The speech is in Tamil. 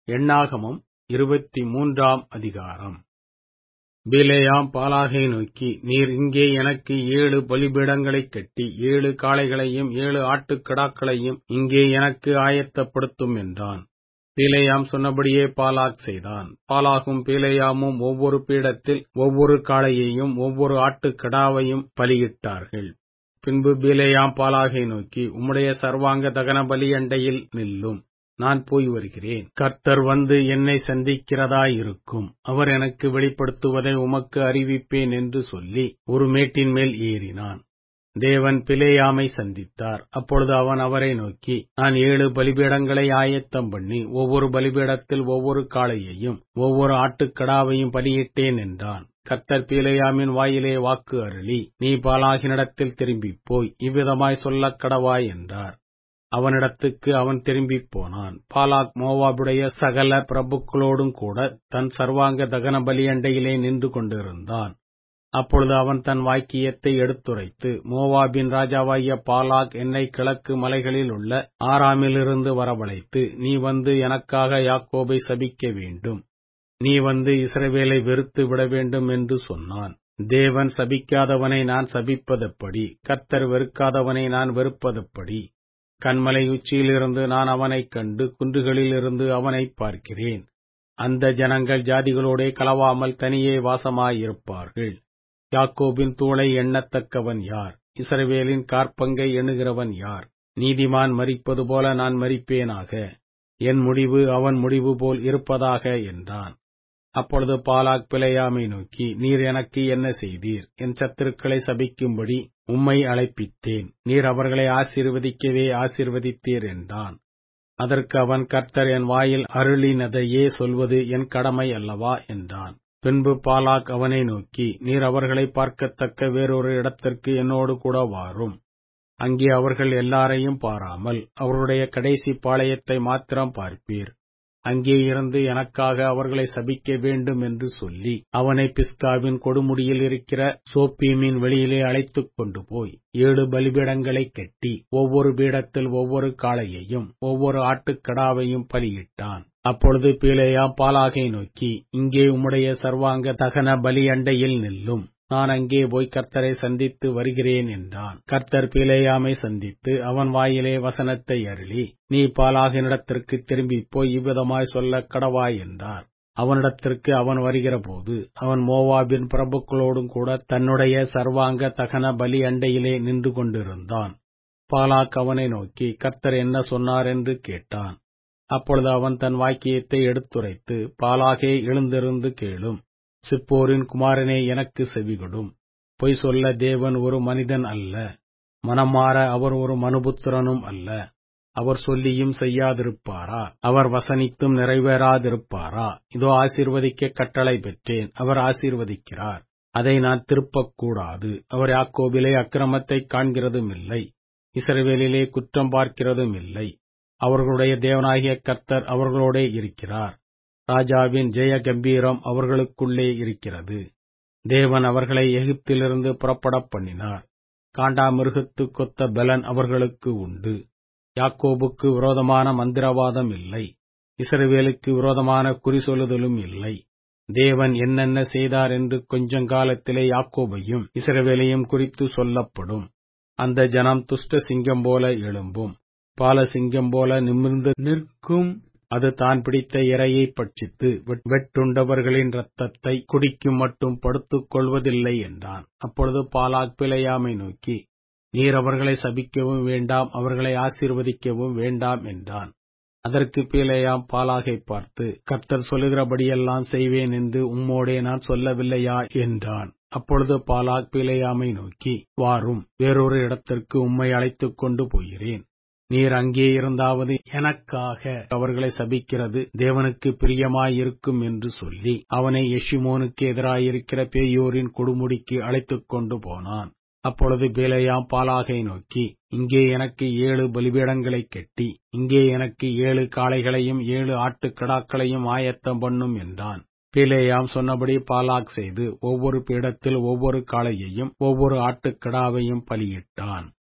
எண்ணாகமம் இருபத்தி மூன்றாம் அதிகாரம் பிலேயாம் பாலாகை நோக்கி நீர் இங்கே எனக்கு ஏழு பலிபீடங்களைக் கட்டி ஏழு காளைகளையும் ஏழு ஆட்டுக்கடாக்களையும் இங்கே எனக்கு ஆயத்தப்படுத்தும் என்றான் பீலேயாம் சொன்னபடியே பாலாக் செய்தான் பாலாகும் பீலேயாமும் ஒவ்வொரு பீடத்தில் ஒவ்வொரு காளையையும் ஒவ்வொரு ஆட்டுக்கடாவையும் பலியிட்டார்கள் பின்பு பீலேயாம் பாலாகை நோக்கி உம்முடைய சர்வாங்க தகன பலி அண்டையில் நில்லும் நான் போய் வருகிறேன் கர்த்தர் வந்து என்னை சந்திக்கிறதாயிருக்கும் அவர் எனக்கு வெளிப்படுத்துவதை உமக்கு அறிவிப்பேன் என்று சொல்லி ஒரு மேட்டின் மேல் ஏறினான் தேவன் பிலேயாமை சந்தித்தார் அப்பொழுது அவன் அவரை நோக்கி நான் ஏழு பலிபீடங்களை ஆயத்தம் பண்ணி ஒவ்வொரு பலிபீடத்தில் ஒவ்வொரு காளையையும் ஒவ்வொரு ஆட்டுக்கடாவையும் பலியிட்டேன் என்றான் கர்த்தர் பீலேயாமின் வாயிலே வாக்கு அருளி நீ பாலாகினிடத்தில் திரும்பிப் போய் இவ்விதமாய் சொல்லக் கடவாய் என்றார் அவனிடத்துக்கு அவன் திரும்பிப் போனான் பாலாக் மோவாபுடைய சகல பிரபுக்களோடும் கூட தன் சர்வாங்க தகன பலியண்டையிலே நின்று கொண்டிருந்தான் அப்பொழுது அவன் தன் வாக்கியத்தை எடுத்துரைத்து மோவாபின் ராஜாவாகிய பாலாக் என்னை கிழக்கு மலைகளில் உள்ள ஆறாமிலிருந்து வரவழைத்து நீ வந்து எனக்காக யாக்கோபை சபிக்க வேண்டும் நீ வந்து இஸ்ரவேலை வெறுத்து விட வேண்டும் என்று சொன்னான் தேவன் சபிக்காதவனை நான் சபிப்பதெப்படி கர்த்தர் வெறுக்காதவனை நான் வெறுப்பதெப்படி கண்மலை உச்சியிலிருந்து நான் அவனைக் கண்டு குன்றுகளிலிருந்து அவனைப் பார்க்கிறேன் அந்த ஜனங்கள் ஜாதிகளோடே கலவாமல் தனியே வாசமாயிருப்பார்கள் யாக்கோபின் தூளை எண்ணத்தக்கவன் யார் இஸ்ரவேலின் கார்பங்கை எண்ணுகிறவன் யார் நீதிமான் மறிப்பது போல நான் மறிப்பேனாக என் முடிவு அவன் முடிவு போல் இருப்பதாக என்றான் அப்பொழுது பாலாக் பிழையாமை நோக்கி நீர் எனக்கு என்ன செய்தீர் என் சத்துருக்களை சபிக்கும்படி உம்மை அழைப்பித்தேன் நீர் அவர்களை ஆசீர்வதிக்கவே ஆசீர்வதித்தீர் என்றான் அதற்கு அவன் கர்த்தர் என் வாயில் அருளினதையே சொல்வது என் கடமை அல்லவா என்றான் பின்பு பாலாக் அவனை நோக்கி நீர் அவர்களை பார்க்கத்தக்க வேறொரு இடத்திற்கு என்னோடு கூட வாரும் அங்கே அவர்கள் எல்லாரையும் பாராமல் அவர்களுடைய கடைசி பாளையத்தை மாத்திரம் பார்ப்பீர் அங்கே இருந்து எனக்காக அவர்களை சபிக்க வேண்டும் என்று சொல்லி அவனை பிஸ்காவின் கொடுமுடியில் இருக்கிற சோப்பீமின் வெளியிலே அழைத்துக் கொண்டு போய் ஏழு பலிபீடங்களை கட்டி ஒவ்வொரு பீடத்தில் ஒவ்வொரு காளையையும் ஒவ்வொரு ஆட்டுக்கடாவையும் பலியிட்டான் அப்பொழுது பீலேயா பாலாகை நோக்கி இங்கே உம்முடைய சர்வாங்க தகன பலி அண்டையில் நில்லும் நான் அங்கே போய் கர்த்தரை சந்தித்து வருகிறேன் என்றான் கர்த்தர் பிலேயாமை சந்தித்து அவன் வாயிலே வசனத்தை அருளி நீ பாலாகினிடத்திற்கு திரும்பிப் போய் இவ்விதமாய் சொல்ல கடவாய் என்றார் அவனிடத்திற்கு அவன் வருகிறபோது அவன் மோவாபின் பிரபுக்களோடும் கூட தன்னுடைய சர்வாங்க தகன பலி அண்டையிலே நின்று கொண்டிருந்தான் பாலாக் அவனை நோக்கி கர்த்தர் என்ன சொன்னார் என்று கேட்டான் அப்பொழுது அவன் தன் வாக்கியத்தை எடுத்துரைத்து பாலாகே எழுந்திருந்து கேளும் சிப்போரின் குமாரனே எனக்கு செவிகொடும் பொய் சொல்ல தேவன் ஒரு மனிதன் அல்ல மனமாற அவர் ஒரு மனுபுத்திரனும் அல்ல அவர் சொல்லியும் செய்யாதிருப்பாரா அவர் வசனித்தும் நிறைவேறாதிருப்பாரா இதோ ஆசீர்வதிக்க கட்டளை பெற்றேன் அவர் ஆசீர்வதிக்கிறார் அதை நான் திருப்பக்கூடாது அவர் யாக்கோபிலே அக்கிரமத்தை காண்கிறதும் இல்லை இஸ்ரவேலிலே குற்றம் பார்க்கிறதும் இல்லை அவர்களுடைய தேவனாகிய கர்த்தர் அவர்களோடே இருக்கிறார் ராஜாவின் ஜெய கம்பீரம் அவர்களுக்குள்ளே இருக்கிறது தேவன் அவர்களை எகிப்திலிருந்து புறப்படப் பண்ணினார் காண்டாமிருகத்து கொத்த பலன் அவர்களுக்கு உண்டு யாக்கோபுக்கு விரோதமான மந்திரவாதம் இல்லை இஸ்ரவேலுக்கு விரோதமான குறி சொல்லுதலும் இல்லை தேவன் என்னென்ன செய்தார் என்று கொஞ்சங்காலத்திலே யாக்கோபையும் இஸ்ரவேலையும் குறித்து சொல்லப்படும் அந்த ஜனம் துஷ்ட சிங்கம் போல எழும்பும் பாலசிங்கம் போல நிமிர்ந்து நிற்கும் அது தான் பிடித்த இரையை பட்சித்து வெட்டுண்டவர்களின் ரத்தத்தை குடிக்கும் மட்டும் படுத்துக் கொள்வதில்லை என்றான் அப்பொழுது பாலாக் பிழையாமை நோக்கி நீர் அவர்களை சபிக்கவும் வேண்டாம் அவர்களை ஆசீர்வதிக்கவும் வேண்டாம் என்றான் அதற்கு பீலையாம் பாலாகை பார்த்து கர்த்தர் சொல்லுகிறபடியெல்லாம் செய்வேன் என்று உம்மோடே நான் சொல்லவில்லையா என்றான் அப்பொழுது பாலாக் பீலையாமை நோக்கி வாரும் வேறொரு இடத்திற்கு உம்மை அழைத்துக் கொண்டு போகிறேன் நீர் அங்கே இருந்தாவது எனக்காக அவர்களை சபிக்கிறது தேவனுக்கு பிரியமாயிருக்கும் என்று சொல்லி அவனை எஷிமோனுக்கு எதிராயிருக்கிற பேயோரின் கொடுமுடிக்கு அழைத்துக் கொண்டு போனான் அப்பொழுது பேலையாம் பாலாகை நோக்கி இங்கே எனக்கு ஏழு பலிபீடங்களைக் கட்டி இங்கே எனக்கு ஏழு காளைகளையும் ஏழு ஆட்டுக்கடாக்களையும் ஆயத்தம் பண்ணும் என்றான் பிலேயாம் சொன்னபடி பாலாக் செய்து ஒவ்வொரு பீடத்தில் ஒவ்வொரு காளையையும் ஒவ்வொரு ஆட்டுக்கடாவையும் பலியிட்டான்